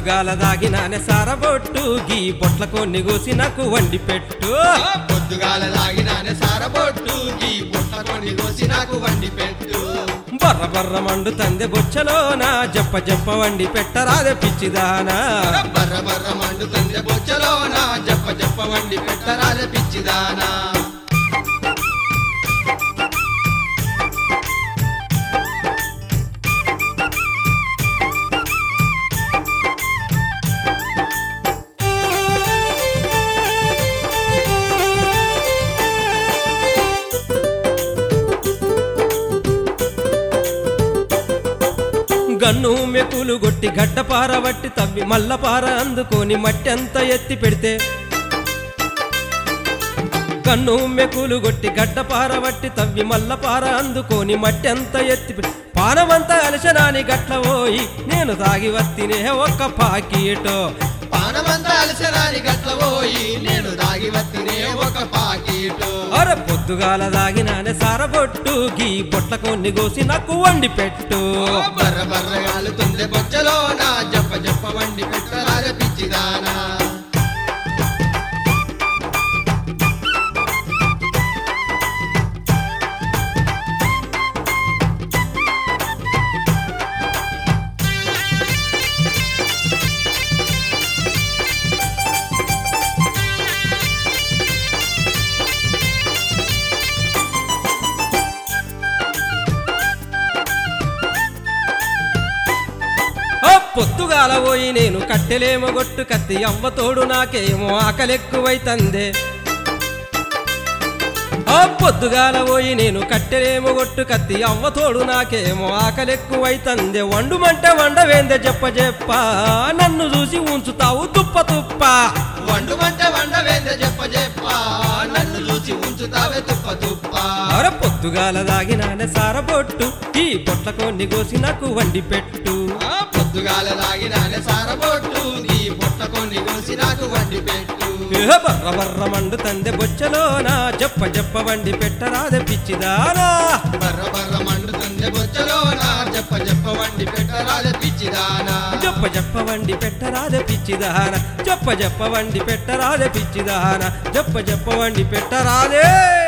పొద్దుగాల దాగినానే సారబొట్టు గీ బొట్ల కొన్ని కోసి నాకు వండి పెట్టు పొద్దుగాల లాగినానే సారబొట్టు ఈ బుట్ట కొన్ని కోసి నాకు వండి పెట్టు బర్ర బర్ర మండు తందె బొచ్చలోన జప్ప జప్ప వండి పెట్టరాదే పిచ్చిదానా బర్ర బర్ర మండు తందె బొచ్చలోన జప్ప జప్ప వండి పెట్టరాల పిచ్చిదానా గన్ను మెకులు గొట్టి గడ్డపార వట్టి తవ్వి మల్లపార అందుకొని మట్టి అంత ఎత్తి పెడితే కన్ను మెకులు గొట్టి గడ్డపార వట్టి తవ్వి మల్లపార అందుకొని మట్టి అంత ఎత్తి పె- పానమంతా అలసనాని గట్ల పోయి నేను తాగి వత్తినే ఒక్క పాకీటో పానమంతా అలసరాని గట్ల పోయి నేను దాగి వత్తినే ఒక పాకీటు అర పొద్దుగాల దాగినానే సారబొట్టు గీ బొట్ల కొన్ని కోసి నాకు వండి పెట్టు బర్ర బర్ర గాలుతుందే బొచ్చలోన జప్ప జప్ప వండి పెట్టరాల పిచ్చిదానా ఆ పొద్దుగాల పోయి నేను కట్టెలేమో గొట్టు కత్తి అవ్వ తోడు నాకేమో ఆకలెక్కువైతందే ఆ పొద్దుగాల పోయి నేను కట్టెలేమో గొట్టు కత్తి అవ్వ తోడు నాకేమో ఆకలెక్కువైతందే వండుమంటే వండవేందే చెప్ప చెప్ప నన్ను చూసి ఉంచుతావు తుప్ప తుప్ప వండుమంటే వండవేందే చెప్ప చెప్ప నన్ను చూసి ఉంచుతావే తుప్ప తుప్ప అర పొద్దుగాల దాగినానే సారబొట్టు ఈ పొట్ల కొన్ని కోసి నాకు వండి పెట్టు ఆ పొద్దుగాల లాగినానే సారబొట్టు నీ బుట్ట కొన్ని కోసి నాకు వండి పెట్టు ఏ బర్ర బర్ర మండు తందె బొచ్చలోన జప్ప జప్ప వండి పెట్టరాదే పిచ్చిదానా బర్ర బర్ర మండుతుంది బొచ్చలోన జప్ప జప్ప వండి పెట్టరాల పిచ్చిదానా జప్ప జప్ప వండి పెట్టరాదే పిచ్చిదాన జప్ప జప్ప వండి పెట్టరాదే పిచ్చిదాన జప్ప జప్ప వండి పెట్టరాదే